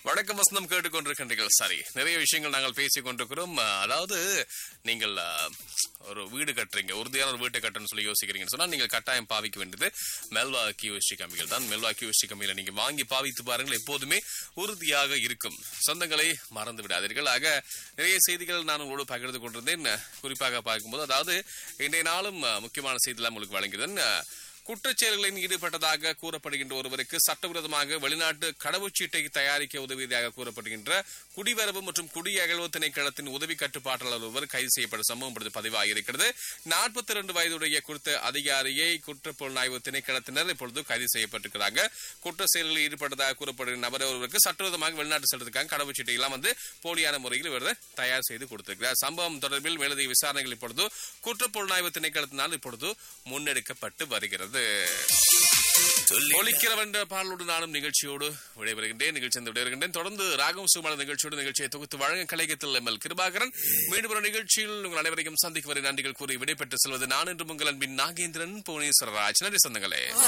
வணக்கம் வசந்தம் கேட்டுக்கொண்டிருக்கின்றீர்கள் சரி நிறைய விஷயங்கள் நாங்கள் பேசிக் கொண்டிருக்கிறோம் அஹ், அதாவது நீங்கள் அஹ், ஒரு வீடு கட்டுறீங்க உறுதியான ஒரு வீட்டை கட்டணும்னு சொல்லி யோசிக்கிறீங்கன்னு சொன்னா நீங்கள் கட்டாயம் பாவிக்க வேண்டியது மெல்வா கியூஎஸ்டி கம்பிகள் தான் மெல்வா கியூஎஸ்டி கம்பிகளை நீங்க வாங்கி பாவித்து பாருங்கள் எப்போதுமே உறுதியாக இருக்கும் சொந்தங்களை மறந்து விடாதீர்கள் ஆக நிறைய செய்திகள் நான் உங்களோடு பகிர்ந்து கொண்டிருந்தேன் குறிப்பாக பார்க்கும்போது அதாவது இன்றைய நாளும் அஹ், முக்கியமான செய்திலாம் உங்களுக்கு வழங்குகிறேன் அஹ், குற்றச்செயல்களில் ஈடுபட்டதாக கூறப்படுகின்ற ஒருவருக்கு சட்டவிரோதமாக வெளிநாட்டு கடவுச்சீட்டை தயாரிக்க உதவியதாக கூறப்படுகின்ற குடிவரவு மற்றும் குடியகழ்வு திணைக்களத்தின் உதவி கட்டுப்பாட்டாளர் ஒருவர் கைது செய்யப்பட்ட சம்பவம் இப்பொழுது பதிவாகியிருக்கிறது நாற்பத்தி இரண்டு வயதுடைய குறித்த அதிகாரியை குற்றப்புலனாய்வு திணைக்களத்தினர் இப்பொழுது கைது செய்யப்பட்டிருக்கிறாங்க குற்ற செயல்களில் ஈடுபட்டதாக கூறப்படுகிற நபர் ஒருவருக்கு சட்டவிரோதமாக வெளிநாட்டு செல்றதுக்காக கடவுச்சீட்டை எல்லாம் வந்து போலியான முறையில் இவர் தயார் செய்து கொடுத்திருக்கிறார் சம்பவம் தொடர்பில் மேலதிக விசாரணைகள் இப்பொழுது குற்றப்புலனாய்வு திணைக்களத்தினால் இப்பொழுது முன்னெடுக்கப்பட்டு வருகிறது ஒலிக்கிறவன் என்ற பாடலோடு நானும் நிகழ்ச்சியோடு விடைபெறுகின்றேன் நிகழ்ச்சி விடைபெறுகின்றேன் தொடர்ந்து ராகம் சுமான நிகழ்ச்சியோடு நிகழ்ச்சியை தொகுத்து வழங்க கலையத்தில் எம் எல் கிருபாகரன் மீண்டும் ஒரு நிகழ்ச்சியில் உங்கள் அனைவரையும் சந்திக்கும் வரை நன்றிகள் கூறி விடைபெற்று செல்வது நான் என்று உங்கள் அன்பின் நாகேந்திரன் புவனேஸ்வரராஜ் நன்றி சொந்தங்களே